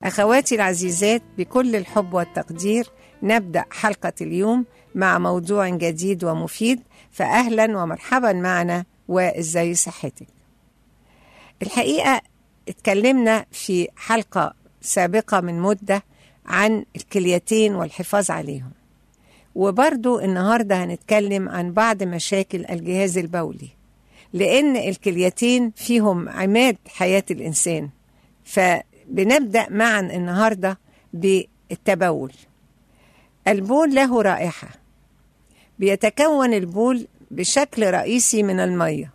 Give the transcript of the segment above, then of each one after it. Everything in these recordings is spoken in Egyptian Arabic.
أخواتي العزيزات بكل الحب والتقدير نبدأ حلقة اليوم مع موضوع جديد ومفيد فأهلا ومرحبا معنا وإزاي صحتك الحقيقة اتكلمنا في حلقة سابقة من مدة عن الكليتين والحفاظ عليهم وبرضو النهاردة هنتكلم عن بعض مشاكل الجهاز البولي لأن الكليتين فيهم عماد حياة الإنسان فبنبدأ معا النهاردة بالتبول البول له رائحة بيتكون البول بشكل رئيسي من المية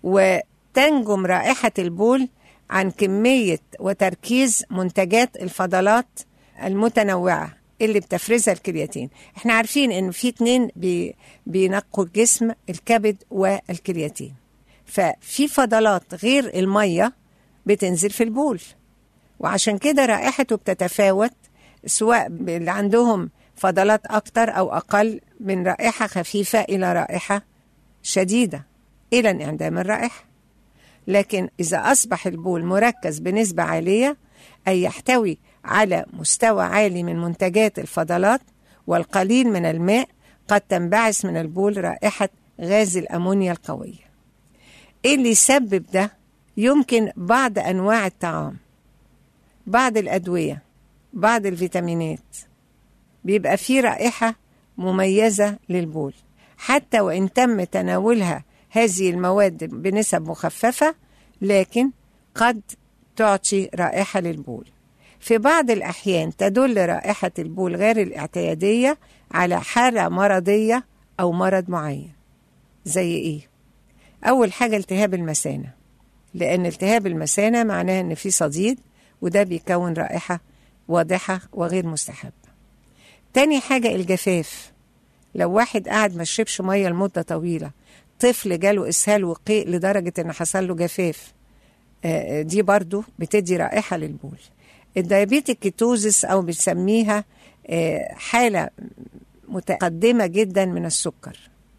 وتنجم رائحة البول عن كمية وتركيز منتجات الفضلات المتنوعة اللي بتفرزها الكرياتين احنا عارفين ان في اتنين بي بينقوا الجسم الكبد والكرياتين ففي فضلات غير المية بتنزل في البول وعشان كده رائحته بتتفاوت سواء اللي عندهم فضلات أكتر أو أقل من رائحة خفيفة إلى رائحة شديدة إلى انعدام الرائحة لكن إذا أصبح البول مركز بنسبة عالية أي يحتوي على مستوى عالي من منتجات الفضلات والقليل من الماء قد تنبعث من البول رائحة غاز الأمونيا القوية إيه اللي يسبب ده؟ يمكن بعض أنواع الطعام بعض الأدوية بعض الفيتامينات بيبقى فيه رائحة مميزة للبول حتى وإن تم تناولها هذه المواد بنسب مخففة لكن قد تعطي رائحة للبول في بعض الأحيان تدل رائحة البول غير الاعتيادية على حالة مرضية أو مرض معين زي إيه؟ أول حاجة التهاب المثانة لأن التهاب المثانة معناه إن في صديد وده بيكون رائحة واضحة وغير مستحبة تاني حاجة الجفاف لو واحد قاعد ما شربش مية لمدة طويلة طفل جاله إسهال وقيء لدرجة إن حصل له جفاف دي برضو بتدي رائحة للبول الديابيتك كيتوزس أو بنسميها حالة متقدمة جدا من السكر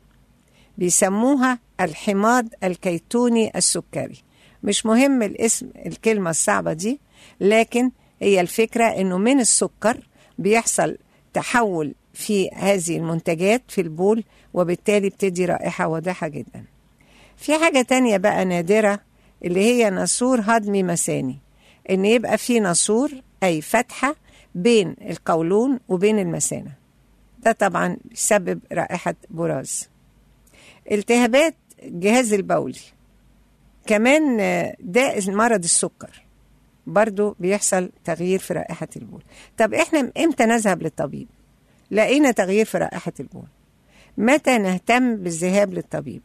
بيسموها الحماض الكيتوني السكري مش مهم الاسم الكلمة الصعبة دي لكن هي الفكرة انه من السكر بيحصل تحول في هذه المنتجات في البول وبالتالي بتدي رائحة واضحة جدا في حاجة تانية بقى نادرة اللي هي ناسور هضمي مثاني ان يبقى في ناسور اي فتحة بين القولون وبين المثانة ده طبعا يسبب رائحة براز التهابات الجهاز البولي كمان ده مرض السكر برضو بيحصل تغيير في رائحة البول طب احنا امتى نذهب للطبيب لقينا تغيير في رائحة البول متى نهتم بالذهاب للطبيب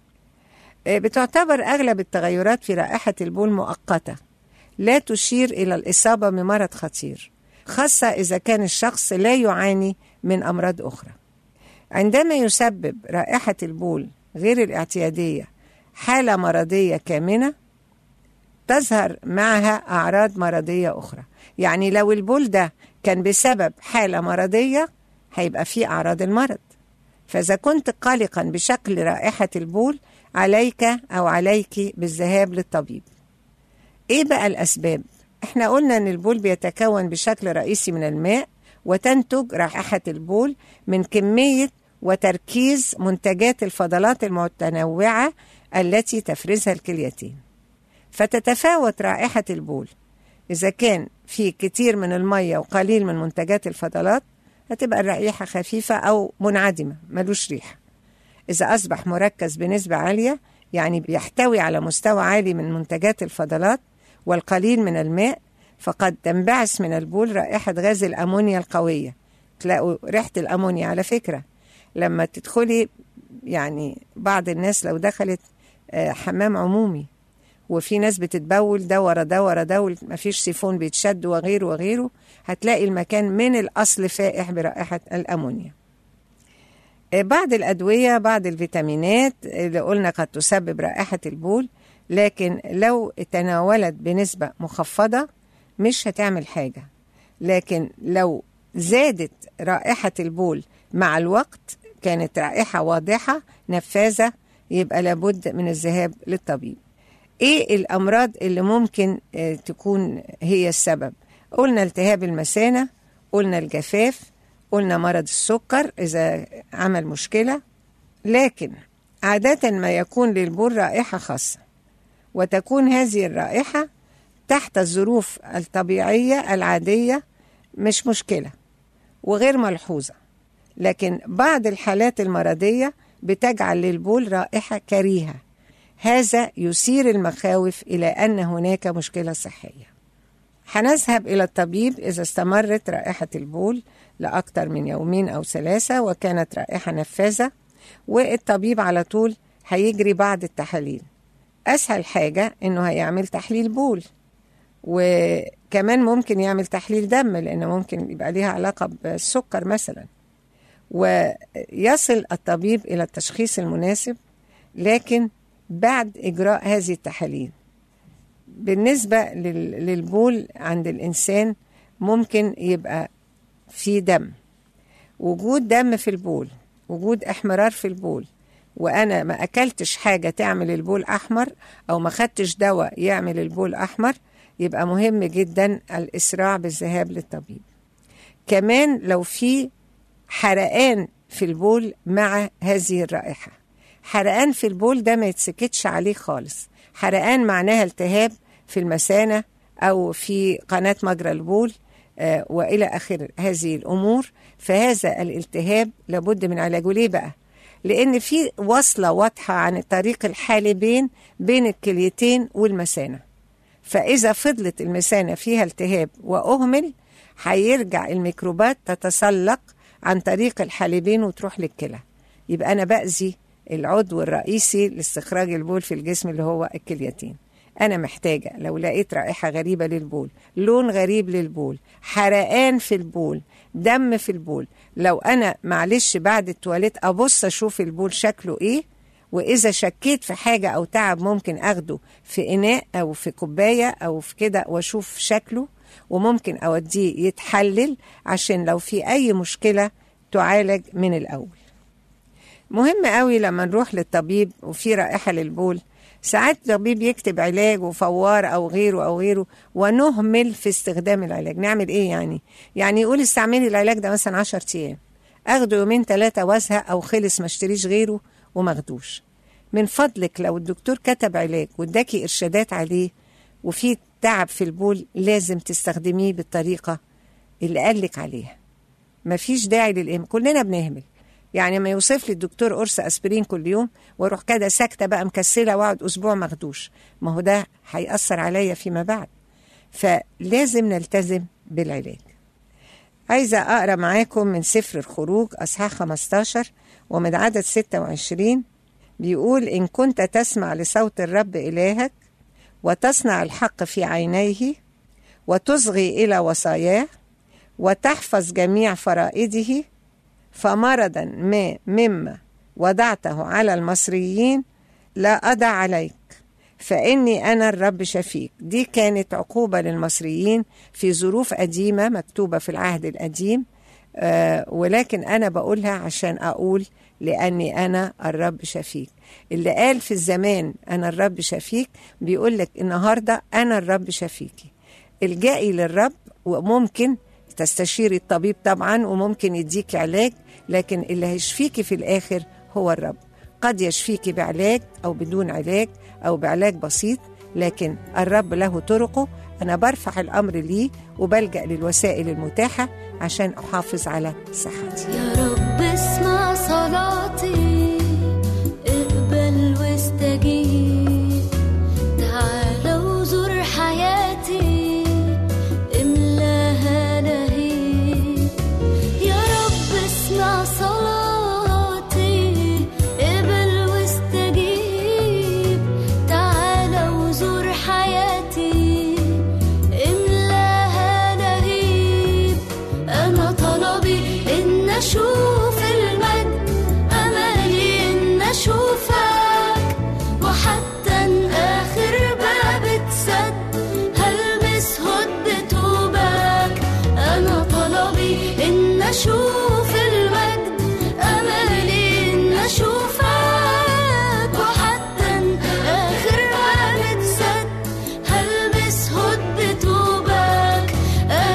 بتعتبر أغلب التغيرات في رائحة البول مؤقتة لا تشير إلى الإصابة بمرض خطير خاصة إذا كان الشخص لا يعاني من أمراض أخرى عندما يسبب رائحة البول غير الاعتيادية حالة مرضية كامنة تظهر معها أعراض مرضية أخرى يعني لو البول ده كان بسبب حالة مرضية هيبقى فيه أعراض المرض فإذا كنت قلقا بشكل رائحة البول عليك أو عليك بالذهاب للطبيب إيه بقى الأسباب؟ إحنا قلنا أن البول بيتكون بشكل رئيسي من الماء وتنتج رائحة البول من كمية وتركيز منتجات الفضلات المتنوعة التي تفرزها الكليتين فتتفاوت رائحة البول إذا كان في كتير من المية وقليل من منتجات الفضلات هتبقى الرائحة خفيفة أو منعدمة ملوش ريحة إذا أصبح مركز بنسبة عالية يعني بيحتوي على مستوى عالي من منتجات الفضلات والقليل من الماء فقد تنبعث من البول رائحة غاز الأمونيا القوية تلاقوا ريحة الأمونيا على فكرة لما تدخلي يعني بعض الناس لو دخلت حمام عمومي وفي ناس بتتبول ده ورا ده ورا ده مفيش سيفون بيتشد وغيره وغيره هتلاقي المكان من الأصل فائح برائحة الأمونيا بعض الأدوية بعض الفيتامينات اللي قلنا قد تسبب رائحة البول لكن لو تناولت بنسبة مخفضة مش هتعمل حاجة لكن لو زادت رائحة البول مع الوقت كانت رائحة واضحة نفاذة يبقى لابد من الذهاب للطبيب ايه الامراض اللي ممكن تكون هي السبب قلنا التهاب المثانة قلنا الجفاف قلنا مرض السكر إذا عمل مشكلة لكن عادة ما يكون للبول رائحة خاصة وتكون هذه الرائحة تحت الظروف الطبيعية العادية مش مشكلة وغير ملحوظة لكن بعض الحالات المرضية بتجعل للبول رائحة كريهة هذا يثير المخاوف إلى أن هناك مشكلة صحية هنذهب إلى الطبيب إذا استمرت رائحة البول لأكثر من يومين أو ثلاثة وكانت رائحة نفاذة والطبيب على طول هيجري بعض التحاليل أسهل حاجة إنه هيعمل تحليل بول وكمان ممكن يعمل تحليل دم لأنه ممكن يبقى ليها علاقة بالسكر مثلا ويصل الطبيب إلى التشخيص المناسب لكن بعد إجراء هذه التحاليل بالنسبة للبول عند الإنسان ممكن يبقى في دم وجود دم في البول وجود احمرار في البول وانا ما اكلتش حاجه تعمل البول احمر او ما خدتش دواء يعمل البول احمر يبقى مهم جدا الاسراع بالذهاب للطبيب كمان لو في حرقان في البول مع هذه الرائحه حرقان في البول ده ما يتسكتش عليه خالص حرقان معناها التهاب في المثانه او في قناه مجرى البول آه والى اخر هذه الامور فهذا الالتهاب لابد من علاجه ليه بقى لان في وصله واضحه عن طريق الحالبين بين الكليتين والمثانه فاذا فضلت المثانه فيها التهاب واهمل هيرجع الميكروبات تتسلق عن طريق الحالبين وتروح للكلى يبقى انا باذي العضو الرئيسي لاستخراج البول في الجسم اللي هو الكليتين أنا محتاجة لو لقيت رائحة غريبة للبول لون غريب للبول حرقان في البول دم في البول لو أنا معلش بعد التواليت أبص أشوف البول شكله إيه وإذا شكيت في حاجة أو تعب ممكن أخده في إناء أو في كوباية أو في كده وأشوف شكله وممكن أوديه يتحلل عشان لو في أي مشكلة تعالج من الأول مهم قوي لما نروح للطبيب وفي رائحة للبول ساعات الطبيب يكتب علاج وفوار او غيره او غيره ونهمل في استخدام العلاج نعمل ايه يعني يعني يقول استعملي العلاج ده مثلا 10 ايام اخده يومين ثلاثه وازهق او خلص ما اشتريش غيره وما اخدوش من فضلك لو الدكتور كتب علاج واداكي ارشادات عليه وفي تعب في البول لازم تستخدميه بالطريقه اللي قالك عليها مفيش داعي للإهمال كلنا بنهمل يعني ما يوصف لي الدكتور قرص اسبرين كل يوم واروح كده ساكته بقى مكسله واقعد اسبوع ماخدوش ما هو ده هيأثر عليا فيما بعد فلازم نلتزم بالعلاج عايزة أقرأ معاكم من سفر الخروج أصحاح 15 ومن عدد 26 بيقول إن كنت تسمع لصوت الرب إلهك وتصنع الحق في عينيه وتصغي إلى وصاياه وتحفظ جميع فرائده فمرضا ما مما وضعته على المصريين لا أضع عليك فإني أنا الرب شفيك دي كانت عقوبة للمصريين في ظروف قديمة مكتوبة في العهد القديم آه ولكن أنا بقولها عشان أقول لأني أنا الرب شفيك اللي قال في الزمان أنا الرب شفيك بيقول لك النهاردة أنا الرب شفيكي الجائي للرب وممكن تستشيري الطبيب طبعا وممكن يديك علاج لكن اللي هيشفيكي في الآخر هو الرب قد يشفيكي بعلاج أو بدون علاج أو بعلاج بسيط لكن الرب له طرقه أنا برفع الأمر ليه وبلجأ للوسائل المتاحة عشان أحافظ على صحتي يا رب اسمع صلاتي اقبل واستجيب تعال وزور حياتي املاها لهيب يا رب اسمع صلاتي اقبل واستجيب تعال وزور حياتي املاها لهيب انا طلبي ان اشوف المجد املي ان اشوفك وحتى ان اخر باب اتسد هلمس هد توبك انا طلبي ان اشوف المجد املي ان اشوفك وحتى ان اخر باب اتسد هلمس هد توبك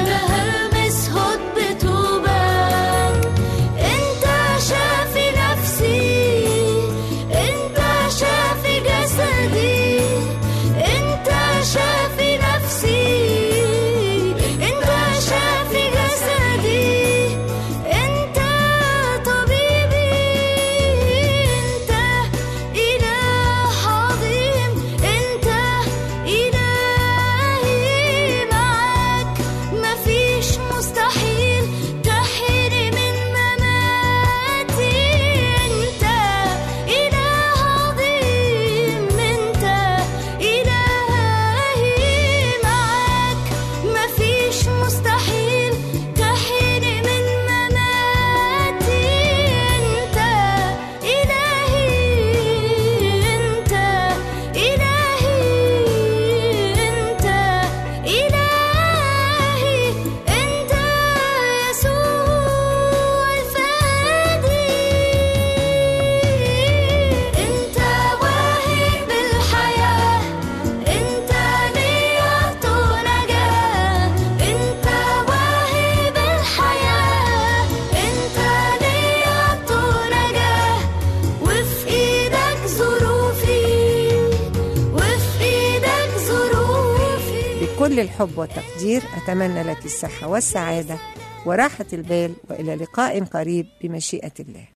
بكل الحب والتقدير أتمنى لك الصحة والسعادة وراحة البال وإلى لقاء قريب بمشيئة الله